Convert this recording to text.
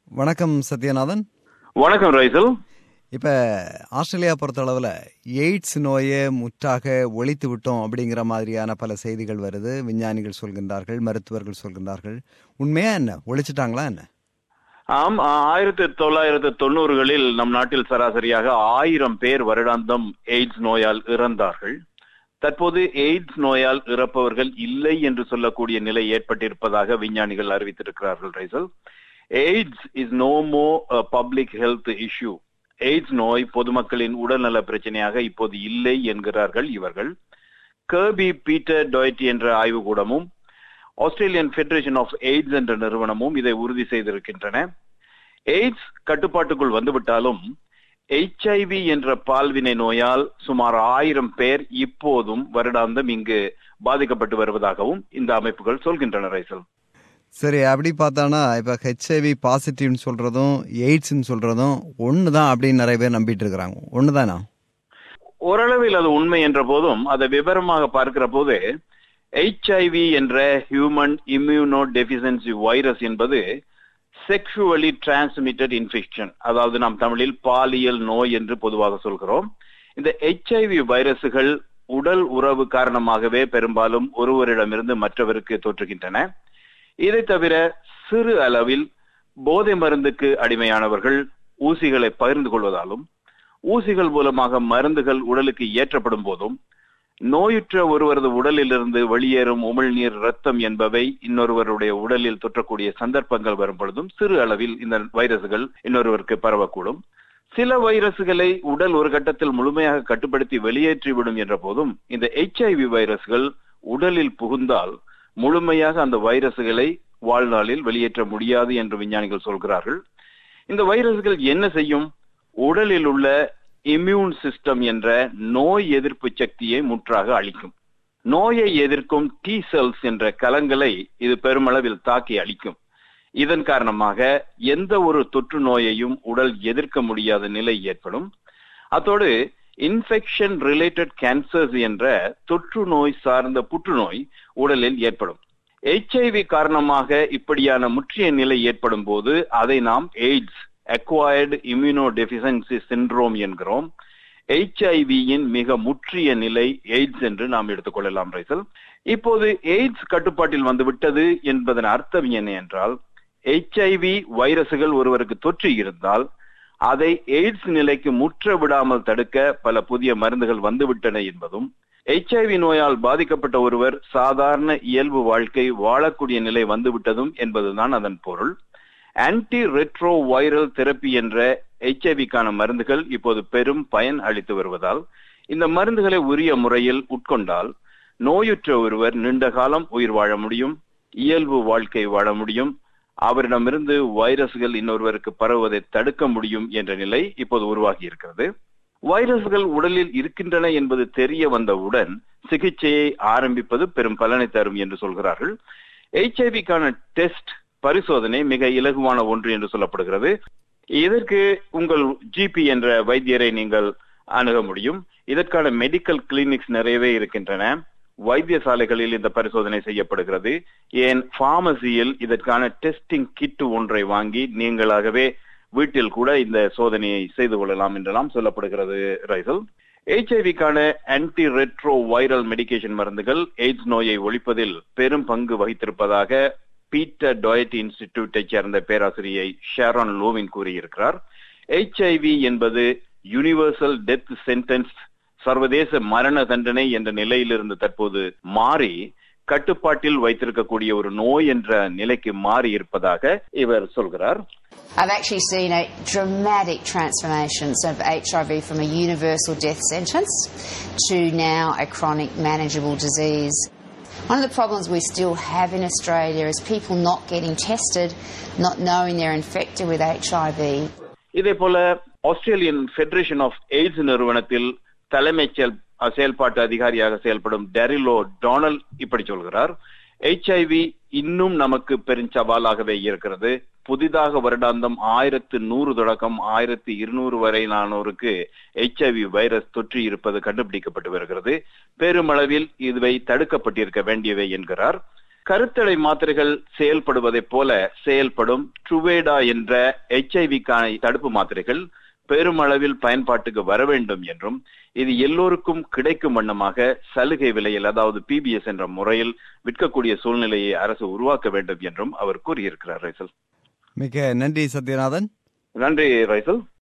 வணக்கம் சத்யநாதன் வணக்கம் ரைசல் இப்ப ஆஸ்திரேலியா பொறுத்தளவுல எய்ட்ஸ் நோயை முற்றாக ஒழித்து விட்டோம் அப்படிங்கிற மாதிரியான பல செய்திகள் வருது விஞ்ஞானிகள் சொல்கின்றார்கள் மருத்துவர்கள் சொல்கின்றார்கள் உண்மையா என்ன ஒழிச்சிட்டாங்களா என்ன ஆம் ஆயிரத்தி தொள்ளாயிரத்தி தொண்ணூறுகளில் நம் நாட்டில் சராசரியாக ஆயிரம் பேர் வருடாந்தம் எய்ட்ஸ் நோயால் இறந்தார்கள் தற்போது எய்ட்ஸ் நோயால் இறப்பவர்கள் இல்லை என்று சொல்லக்கூடிய நிலை ஏற்பட்டிருப்பதாக விஞ்ஞானிகள் அறிவித்திருக்கிறார்கள் ரைசல் AIDS is no more public health issue AIDS நோய் பொதுமக்களின் உடல்நல பிரச்சனையாக இப்போது இல்லை என்கிறார்கள் இவர்கள் கர்பி பீட்டர் டொய்டி என்ற ஆய்வுக்கூடமும் ஆஸ்திரேலியன் ஃபெடரேஷன் ஆஃப் எய்ட்ஸ் என்ற நிறுவனமும் இதை உறுதி செய்திருக்கின்றன எய்ட்ஸ் கட்டுப்பாட்டுக்குள் வந்துவிட்டாலும் எச்ஐவி என்ற பால்வினை நோயால் சுமார் ஆயிரம் பேர் இப்போதும் வருடாந்தம் இங்கு பாதிக்கப்பட்டு வருவதாகவும் இந்த அமைப்புகள் சொல்கின்றன ரைசல் சரி அப்படி பார்த்தானா இப்ப ஹெச்ஐவி பாசிட்டிவ்னு சொல்றதும் எய்ட்ஸ்ன்னு சொல்றதும் ஒண்ணுதான் அப்படின்னு நிறைய பேர் நம்பிட்டு இருக்கிறாங்க ஒண்ணுதானா ஓரளவில் அது உண்மை என்ற போதும் அதை விவரமாக பார்க்கிற போது ஹெச்ஐவி என்ற ஹியூமன் இம்யூனோ டெபிசன்சி வைரஸ் என்பது செக்ஷுவலி டிரான்ஸ்மிட்டட் இன்ஃபெக்ஷன் அதாவது நாம் தமிழில் பாலியல் நோய் என்று பொதுவாக சொல்கிறோம் இந்த ஹெச்ஐவி வைரசுகள் உடல் உறவு காரணமாகவே பெரும்பாலும் ஒருவரிடமிருந்து மற்றவருக்கு தொற்றுகின்றன இதை தவிர சிறு அளவில் போதை மருந்துக்கு அடிமையானவர்கள் ஊசிகளை பகிர்ந்து கொள்வதாலும் ஊசிகள் மூலமாக மருந்துகள் உடலுக்கு ஏற்றப்படும் போதும் நோயுற்ற ஒருவரது உடலிலிருந்து வெளியேறும் உமிழ்நீர் ரத்தம் என்பவை இன்னொருவருடைய உடலில் தொற்றக்கூடிய சந்தர்ப்பங்கள் வரும் பொழுதும் சிறு அளவில் இந்த வைரசுகள் இன்னொருவருக்கு பரவக்கூடும் சில வைரசுகளை உடல் ஒரு கட்டத்தில் முழுமையாக கட்டுப்படுத்தி வெளியேற்றிவிடும் என்ற போதும் இந்த எச்ஐவி வைரஸ்கள் உடலில் புகுந்தால் முழுமையாக அந்த வைரசுகளை வாழ்நாளில் வெளியேற்ற முடியாது என்று விஞ்ஞானிகள் சொல்கிறார்கள் இந்த வைரஸ்கள் என்ன செய்யும் உடலில் உள்ள இம்யூன் சிஸ்டம் என்ற நோய் எதிர்ப்பு சக்தியை முற்றாக அளிக்கும் நோயை எதிர்க்கும் டி செல்ஸ் என்ற கலங்களை இது பெருமளவில் தாக்கி அளிக்கும் இதன் காரணமாக எந்த ஒரு தொற்று நோயையும் உடல் எதிர்க்க முடியாத நிலை ஏற்படும் அத்தோடு இன்ஃபெக்ஷன் ரிலேட்டட் கேன்சர்ஸ் என்ற தொற்று நோய் சார்ந்த புற்றுநோய் உடலில் ஏற்படும் எச்ஐவி காரணமாக இப்படியான முற்றிய நிலை ஏற்படும் போது அதை நாம் AIDS acquired immunodeficiency syndrome என்கிறோம் எச்ஐவியின் மிக முற்றிய நிலை எய்ட்ஸ் என்று நாம் எடுத்துக்கொள்ளலாம் ரைசல் இப்போது எய்ட்ஸ் கட்டுப்பாட்டில் வந்துவிட்டது என்பதன் அர்த்தம் என்ன என்றால் எச்ஐவி வைரசுகள் ஒருவருக்கு தொற்று இருந்தால் அதை எய்ட்ஸ் நிலைக்கு முற்ற விடாமல் தடுக்க பல புதிய மருந்துகள் வந்துவிட்டன என்பதும் எச்ஐவி நோயால் பாதிக்கப்பட்ட ஒருவர் சாதாரண இயல்பு வாழ்க்கை வாழக்கூடிய நிலை வந்துவிட்டதும் என்பதுதான் அதன் பொருள் ஆன்டி ரெட்ரோ வைரல் தெரப்பி என்ற எச்ஐவிக்கான மருந்துகள் இப்போது பெரும் பயன் அளித்து வருவதால் இந்த மருந்துகளை உரிய முறையில் உட்கொண்டால் நோயுற்ற ஒருவர் நீண்ட காலம் உயிர் வாழ முடியும் இயல்பு வாழ்க்கை வாழ முடியும் அவரிடமிருந்து வைரஸ்கள் இன்னொருவருக்கு பரவுவதை தடுக்க முடியும் என்ற நிலை இப்போது உருவாகி இருக்கிறது வைரஸ்கள் உடலில் இருக்கின்றன என்பது தெரிய வந்தவுடன் சிகிச்சையை ஆரம்பிப்பது பெரும் பலனை தரும் என்று சொல்கிறார்கள் எச்ஐவிக்கான டெஸ்ட் பரிசோதனை மிக இலகுவான ஒன்று என்று சொல்லப்படுகிறது இதற்கு உங்கள் ஜிபி என்ற வைத்தியரை நீங்கள் அணுக முடியும் இதற்கான மெடிக்கல் கிளினிக்ஸ் நிறையவே இருக்கின்றன வைத்தியசாலைகளில் இந்த பரிசோதனை செய்யப்படுகிறது ஏன் பார்மசியில் இதற்கான டெஸ்டிங் கிட் ஒன்றை வாங்கி நீங்களாகவே வீட்டில் கூட இந்த சோதனையை செய்து கொள்ளலாம் என்றெல்லாம் சொல்லப்படுகிறது ரைசல் எச்ஐவிக்கான ஆன்டி ரெட்ரோ வைரல் மெடிகேஷன் மருந்துகள் எய்ட்ஸ் நோயை ஒழிப்பதில் பெரும் பங்கு வகித்திருப்பதாக பீட்டர் டொயட் இன்ஸ்டிடியூட்டை சேர்ந்த பேராசிரியை ஷேரான் லோவின் கூறியிருக்கிறார் எச்ஐவி என்பது யூனிவர்சல் டெத் சென்டென்ஸ் சர்வதேச மரண தண்டனை என்ற நிலையிலிருந்து தற்போது மாறி கட்டுப்பாட்டில் வைத்திருக்கக்கூடிய ஒரு நோய் என்ற நிலைக்கு மாறி இருப்பதாக இவர் சொல்கிறார் I've actually seen a dramatic transformations of HIV from a universal death sentence to now a chronic manageable disease. One of the problems we still have in Australia is people not getting tested, not knowing they're infected with HIV. இதே போல Australian federation of AIDS நிறுவனத்தில் தலைமைச் செயல்பாட்டு அதிகாரியாக செயல்படும் டெரிலோ டொனல் இப்படி சொல்கிறார் HIV இன்னும் நமக்கு பெருஞ்சவாலாகவே இருக்கிறது புதிதாக வருடாந்தம் ஆயிரத்து நூறு தொடக்கம் ஆயிரத்தி இருநூறு வரையிலானோருக்கு எச்ஐவி வைரஸ் தொற்று இருப்பது கண்டுபிடிக்கப்பட்டு வருகிறது பெருமளவில் இதுவை தடுக்கப்பட்டிருக்க வேண்டியவை என்கிறார் கருத்தடை மாத்திரைகள் செயல்படுவதைப் போல செயல்படும் ட்ருவேடா என்ற எச்ஐவிக்கான தடுப்பு மாத்திரைகள் பெருமளவில் பயன்பாட்டுக்கு வர வேண்டும் என்றும் இது எல்லோருக்கும் கிடைக்கும் வண்ணமாக சலுகை விலையில் அதாவது பிபிஎஸ் என்ற முறையில் விற்கக்கூடிய சூழ்நிலையை அரசு உருவாக்க வேண்டும் என்றும் அவர் கூறியிருக்கிறார் ரைசல் மிக நன்றி சத்யநாதன் நன்றி ரைசல்